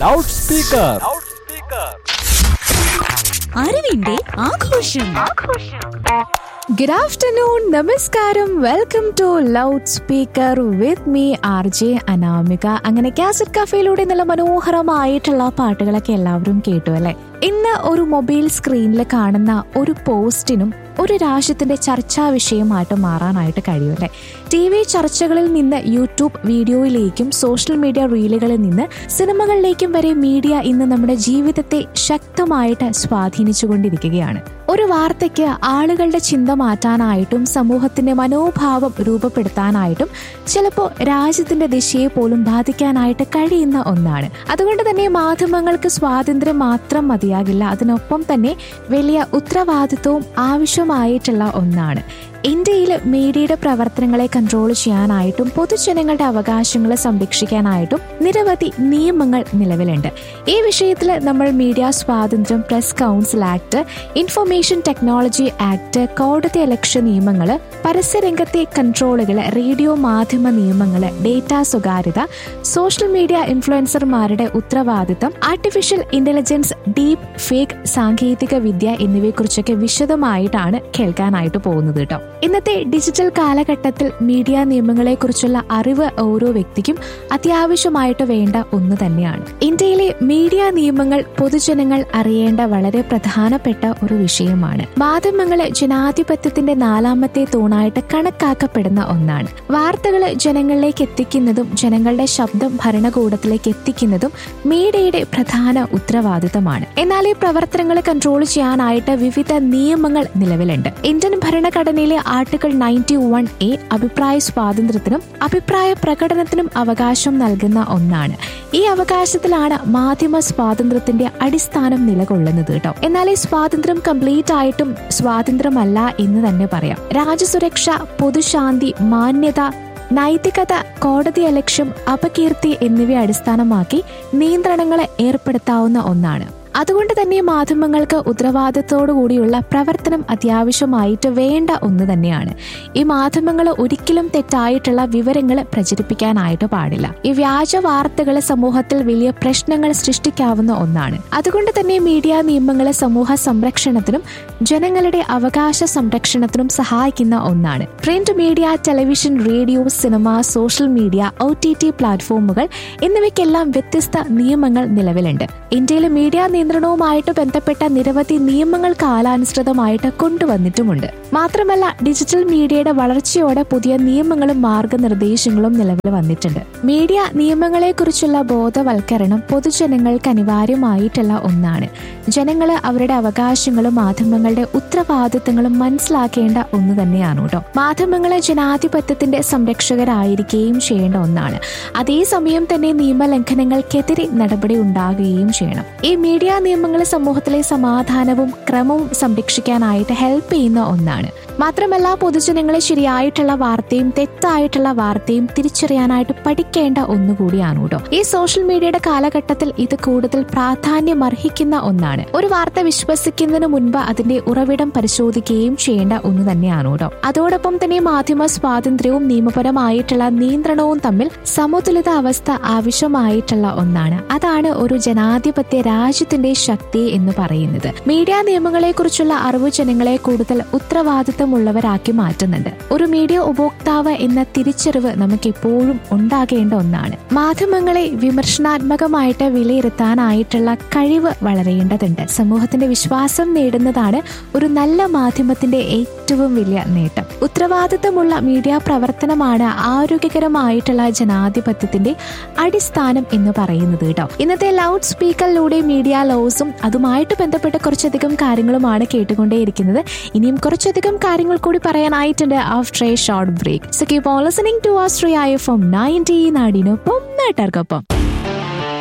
loud speaker അറിവിന്റെ ആഘോഷം good afternoon നമസ്കാരം welcome to loud speaker with me R J Anamika അങ്ങനെ കാസറ്റ് കഫേയിലൂടെ നല്ല മനോഹരമായിട്ടുള്ള പാട്ടുകളൊക്കെ എല്ലാവരും കേട്ടു അല്ലെ ഇന്ന് ഒരു മൊബൈൽ സ്ക്രീനിൽ കാണുന്ന ഒരു പോസ്റ്റിനും ഒരു രാജ്യത്തിന്റെ ചർച്ചാ വിഷയമായിട്ട് മാറാനായിട്ട് കഴിയും അല്ലെ ടി വി ചർച്ചകളിൽ നിന്ന് യൂട്യൂബ് വീഡിയോയിലേക്കും സോഷ്യൽ മീഡിയ റീലുകളിൽ നിന്ന് സിനിമകളിലേക്കും വരെ മീഡിയ ഇന്ന് നമ്മുടെ ജീവിതത്തെ ശക്തമായിട്ട് സ്വാധീനിച്ചുകൊണ്ടിരിക്കുകയാണ് ഒരു വാർത്തയ്ക്ക് ആളുകളുടെ ചിന്ത മാറ്റാനായിട്ടും സമൂഹത്തിന്റെ മനോഭാവം രൂപപ്പെടുത്താനായിട്ടും ചിലപ്പോൾ രാജ്യത്തിന്റെ ദിശയെ പോലും ബാധിക്കാനായിട്ട് കഴിയുന്ന ഒന്നാണ് അതുകൊണ്ട് തന്നെ മാധ്യമങ്ങൾക്ക് സ്വാതന്ത്ര്യം മാത്രം മതിയാകില്ല അതിനൊപ്പം തന്നെ വലിയ ഉത്തരവാദിത്വവും ആവശ്യമായിട്ടുള്ള ഒന്നാണ് ഇന്ത്യയിൽ മീഡിയയുടെ പ്രവർത്തനങ്ങളെ കൺട്രോൾ ചെയ്യാനായിട്ടും പൊതുജനങ്ങളുടെ അവകാശങ്ങളെ സംരക്ഷിക്കാനായിട്ടും നിരവധി നിയമങ്ങൾ നിലവിലുണ്ട് ഈ വിഷയത്തിൽ നമ്മൾ മീഡിയ സ്വാതന്ത്ര്യം press council act information technology act കോടതി അലക്ഷ്യ നിയമങ്ങൾ പരസ്യരംഗത്തെ കൺട്രോളുകൾ റേഡിയോ മാധ്യമ നിയമങ്ങൾ ഡേറ്റ സ്വകാര്യത സോഷ്യൽ മീഡിയ ഇൻഫ്ലുവൻസർമാരുടെ ഉത്തരവാദിത്തം ആർട്ടിഫിഷ്യൽ ഇന്റലിജൻസ് ഡീപ് ഫേക്ക് സാങ്കേതിക വിദ്യ എന്നിവയെക്കുറിച്ചൊക്കെ വിശദമായിട്ടാണ് കേൾക്കാനായിട്ട് പോകുന്നത് കേട്ടോ ഇന്നത്തെ ഡിജിറ്റൽ കാലഘട്ടത്തിൽ മീഡിയ നിയമങ്ങളെക്കുറിച്ചുള്ള അറിവ് ഓരോ വ്യക്തിക്കും അത്യാവശ്യമായിട്ട് വേണ്ട ഒന്ന് തന്നെയാണ് ഇന്ത്യയിലെ മീഡിയ നിയമങ്ങൾ പൊതുജനങ്ങൾ അറിയേണ്ട വളരെ പ്രധാനപ്പെട്ട ഒരു വിഷയമാണ് മാധ്യമങ്ങള് ജനാധിപത്യത്തിന്റെ നാലാമത്തെ തൂണായിട്ട് കണക്കാക്കപ്പെടുന്ന ഒന്നാണ് വാർത്തകൾ ജനങ്ങളിലേക്ക് എത്തിക്കുന്നതും ജനങ്ങളുടെ ശബ്ദം ഭരണകൂടത്തിലേക്ക് എത്തിക്കുന്നതും മീഡിയയുടെ പ്രധാന ഉത്തരവാദിത്തമാണ് എന്നാൽ ഈ പ്രവർത്തനങ്ങൾ കൺട്രോൾ ചെയ്യാനായിട്ട് വിവിധ നിയമങ്ങൾ നിലവിലുണ്ട് ഇന്ത്യൻ ഭരണഘടനയിലെ ആർട്ടിക്കിൾ നയൻറ്റി വൺ എ അഭിപ്രായ സ്വാതന്ത്ര്യത്തിനും അഭിപ്രായ പ്രകടനത്തിനും അവകാശം നൽകുന്ന ഒന്നാണ് ഈ അവകാശത്തിലാണ് മാധ്യമ സ്വാതന്ത്ര്യത്തിന്റെ അടിസ്ഥാനം നിലകൊള്ളുന്നത് കേട്ടോ എന്നാൽ ഈ സ്വാതന്ത്ര്യം കംപ്ലീറ്റ് ആയിട്ടും സ്വാതന്ത്ര്യമല്ല എന്ന് തന്നെ പറയാം രാജ്യസുരക്ഷ പൊതുശാന്തി മാന്യത നൈതികത കോടതി അലക്ഷ്യം അപകീർത്തി എന്നിവയെ അടിസ്ഥാനമാക്കി നിയന്ത്രണങ്ങൾ ഏർപ്പെടുത്താവുന്ന ഒന്നാണ് അതുകൊണ്ട് തന്നെ മാധ്യമങ്ങൾക്ക് ഉത്തരവാദിത്തോടു കൂടിയുള്ള പ്രവർത്തനം അത്യാവശ്യമായിട്ട് വേണ്ട ഒന്ന് തന്നെയാണ് ഈ മാധ്യമങ്ങൾ ഒരിക്കലും തെറ്റായിട്ടുള്ള വിവരങ്ങൾ പ്രചരിപ്പിക്കാനായിട്ട് പാടില്ല ഈ വ്യാജ വാർത്തകൾ സമൂഹത്തിൽ വലിയ പ്രശ്നങ്ങൾ സൃഷ്ടിക്കാവുന്ന ഒന്നാണ് അതുകൊണ്ട് തന്നെ മീഡിയ നിയമങ്ങൾ സമൂഹ സംരക്ഷണത്തിനും ജനങ്ങളുടെ അവകാശ സംരക്ഷണത്തിനും സഹായിക്കുന്ന ഒന്നാണ് print media television radio cinema social media O T T പ്ലാറ്റ്ഫോമുകൾ എന്നിവയ്ക്കെല്ലാം വ്യത്യസ്ത നിയമങ്ങൾ നിലവിലുണ്ട് ഇന്ത്യയിലെ മീഡിയ നിയന്ത്രണവുമായിട്ട് ബന്ധപ്പെട്ട നിരവധി നിയമങ്ങൾ കാലാനുസൃതമായിട്ട് കൊണ്ടുവന്നിട്ടുമുണ്ട് മാത്രമല്ല ഡിജിറ്റൽ മീഡിയയുടെ വളർച്ചയോടെ പുതിയ നിയമങ്ങളും മാർഗനിർദ്ദേശങ്ങളും നിലവിൽ വന്നിട്ടുണ്ട് മീഡിയ നിയമങ്ങളെക്കുറിച്ചുള്ള ബോധവൽക്കരണം പൊതുജനങ്ങൾക്ക് അനിവാര്യമായിട്ടുള്ള ഒന്നാണ് ജനങ്ങൾ അവരുടെ അവകാശങ്ങളും മാധ്യമങ്ങളുടെ ഉത്തരവാദിത്തങ്ങളും മനസ്സിലാക്കേണ്ട ഒന്ന് തന്നെയാണ് കേട്ടോ മാധ്യമങ്ങളെ ജനാധിപത്യത്തിന്റെ സംരക്ഷകരായിരിക്കുകയും ചെയ്യേണ്ട ഒന്നാണ് അതേസമയം തന്നെ നിയമലംഘനങ്ങൾക്കെതിരെ നടപടി ഉണ്ടാകുകയും ചെയ്യണം ഈ മീഡിയ നിയമങ്ങൾ സമൂഹത്തിലെ സമാധാനവും ക്രമവും സംരക്ഷിക്കാനായിട്ട് ഹെൽപ്പ് ചെയ്യുന്ന ഒന്നാണ് മാത്രമല്ല പൊതുജനങ്ങളെ ശരിയായിട്ടുള്ള വാർത്തയും തെറ്റായിട്ടുള്ള വാർത്തയും തിരിച്ചറിയാനായിട്ട് പഠിക്കേണ്ട ഒന്നുകൂടിയാണ് കേട്ടോ ഈ സോഷ്യൽ മീഡിയയുടെ കാലഘട്ടത്തിൽ ഇത് കൂടുതൽ പ്രാധാന്യം അർഹിക്കുന്ന ഒന്നാണ് ഒരു വാർത്ത വിശ്വസിക്കുന്നതിന് മുൻപ് അതിന്റെ ഉറവിടം പരിശോധിക്കുകയും ചെയ്യേണ്ട ഒന്ന് തന്നെയാണ് കേട്ടോ അതോടൊപ്പം തന്നെ മാധ്യമ സ്വാതന്ത്ര്യവും നിയമപരമായിട്ടുള്ള നിയന്ത്രണവും തമ്മിൽ സമതുലിത അവസ്ഥ ആവശ്യമായിട്ടുള്ള ഒന്നാണ് അതാണ് ഒരു ജനാധിപത്യ രാജ്യത്തിന്റെ ശക്തി എന്ന് പറയുന്നത് മീഡിയ നിയമങ്ങളെ കുറിച്ചുള്ള അറിവ് ജനങ്ങളെ കൂടുതൽ ഉത്തരവാദിത്തമുള്ളവരാക്കി മാറ്റുന്നുണ്ട് ഒരു മീഡിയ ഉപഭോക്താവ് എന്ന തിരിച്ചറിവ് നമുക്ക് എപ്പോഴും ഉണ്ടാകേണ്ട ഒന്നാണ് മാധ്യമങ്ങളെ വിമർശനാത്മകമായിട്ട് വിലയിരുത്താനായിട്ടുള്ള കഴിവ് വളരേണ്ടതുണ്ട് സമൂഹത്തിന്റെ വിശ്വാസം നേടുന്നതാണ് ഒരു നല്ല മാധ്യമത്തിന്റെ ഏറ്റവും വലിയ നേട്ടം ഉത്തരവാദിത്തമുള്ള മീഡിയ പ്രവർത്തനമാണ് ആരോഗ്യകരമായിട്ടുള്ള ജനാധിപത്യത്തിന്റെ അടിസ്ഥാനം എന്ന് പറയുന്നത് കേട്ടോ ഇന്നത്തെ ലൗഡ് സ്പീക്കറിലൂടെ മീഡിയ ലോസും അതുമായിട്ട് ബന്ധപ്പെട്ട കുറച്ചധികം കാര്യങ്ങളുമാണ് കേട്ടുകൊണ്ടേയിരിക്കുന്നത് ഇനിയും കുറച്ചധികം കാര്യങ്ങൾ കൂടി പറയാനായിട്ടുണ്ട് after a short break so keep on listening to Astria F M ninety നാടിനൊപ്പം നാട്ടുകാർക്കൊപ്പം